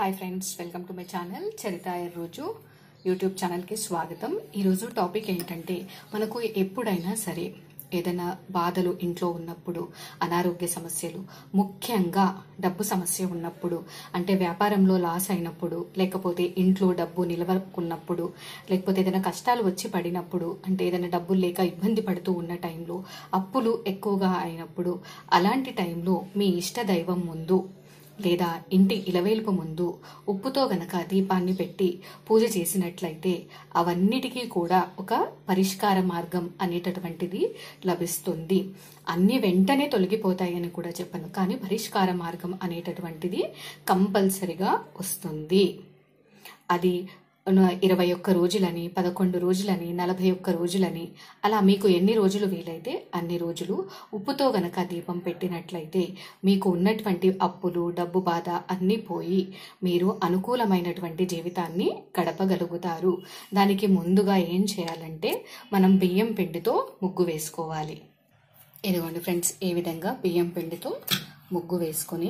hi friends welcome to my channel Charitha రోజు YouTube ఛానల్కి స్వాగతం ఈరోజు టాపిక్ ఏంటంటే మనకు ఎప్పుడైనా సరే ఏదైనా బాధలు ఇంట్లో ఉన్నప్పుడు అనారోగ్య సమస్యలు ముఖ్యంగా డబ్బు సమస్య ఉన్నప్పుడు అంటే వ్యాపారంలో లాస్ అయినప్పుడు లేకపోతే ఇంట్లో డబ్బు నిలవకున్నప్పుడు లేకపోతే ఏదైనా కష్టాలు వచ్చి పడినప్పుడు అంటే ఏదైనా డబ్బులు లేక ఇబ్బంది పడుతూ ఉన్న టైంలో అప్పులు ఎక్కువగా అయినప్పుడు అలాంటి టైంలో మీ ఇష్ట దైవం ముందు లేదా ఇంటి ఇలవేలుపు ముందు ఉప్పుతో గనక దీపాన్ని పెట్టి పూజ చేసినట్లయితే అవన్నిటికీ కూడా ఒక పరిష్కార మార్గం అనేటటువంటిది లభిస్తుంది అన్ని వెంటనే తొలగిపోతాయని కూడా చెప్పను కానీ పరిష్కార మార్గం అనేటటువంటిది కంపల్సరిగా వస్తుంది అది ఇరవై ఒక్క రోజులని పదకొండు రోజులని నలభై ఒక్క రోజులని అలా మీకు ఎన్ని రోజులు వీలైతే అన్ని రోజులు ఉప్పుతో గనక దీపం పెట్టినట్లయితే మీకు ఉన్నటువంటి అప్పులు డబ్బు బాధ అన్నీ పోయి మీరు అనుకూలమైనటువంటి జీవితాన్ని గడపగలుగుతారు దానికి ముందుగా ఏం చేయాలంటే మనం బియ్యం పిండితో ముగ్గు వేసుకోవాలి ఇదిగోండి ఫ్రెండ్స్ ఏ విధంగా బియ్యం పిండితో ముగ్గు వేసుకొని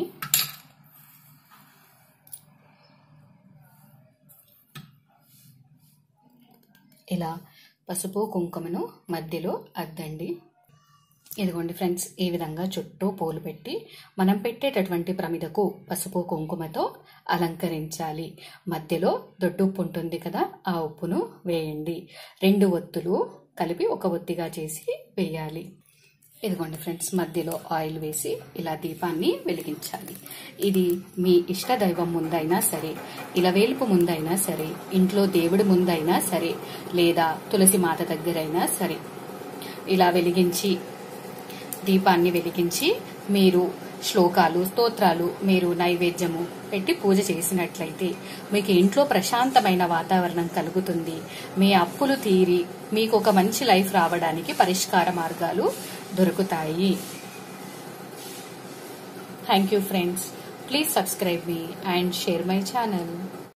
ఇలా పసుపు కుంకుమను మధ్యలో అద్దండి ఇదిగోండి ఫ్రెండ్స్ ఈ విధంగా చుట్టూ పూలు పెట్టి మనం పెట్టేటటువంటి ప్రమిదకు పసుపు కుంకుమతో అలంకరించాలి మధ్యలో దొడ్డుప్పు ఉంటుంది కదా ఆ ఉప్పును వేయండి రెండు ఒత్తులు కలిపి ఒక ఒత్తిగా చేసి వేయాలి ఇదిగోండి ఫ్రెండ్స్ మధ్యలో ఆయిల్ వేసి ఇలా దీపాన్ని వెలిగించాలి ఇది మీ ఇష్ట దైవం ముందైనా సరే ఇలవేలుపు ముందైనా సరే ఇంట్లో దేవుడి ముందైనా సరే లేదా తులసి మాత దగ్గరైనా సరే ఇలా వెలిగించి దీపాన్ని వెలిగించి మీరు శ్లోకాలు స్తోత్రాలు మీరు నైవేద్యము పెట్టి పూజ చేసినట్లయితే మీకు ఇంట్లో ప్రశాంతమైన వాతావరణం కలుగుతుంది మీ అప్పులు తీరి మీకు ఒక మంచి లైఫ్ రావడానికి పరిష్కార మార్గాలు దొరుకుతాయి thank you friends please subscribe me and share my channel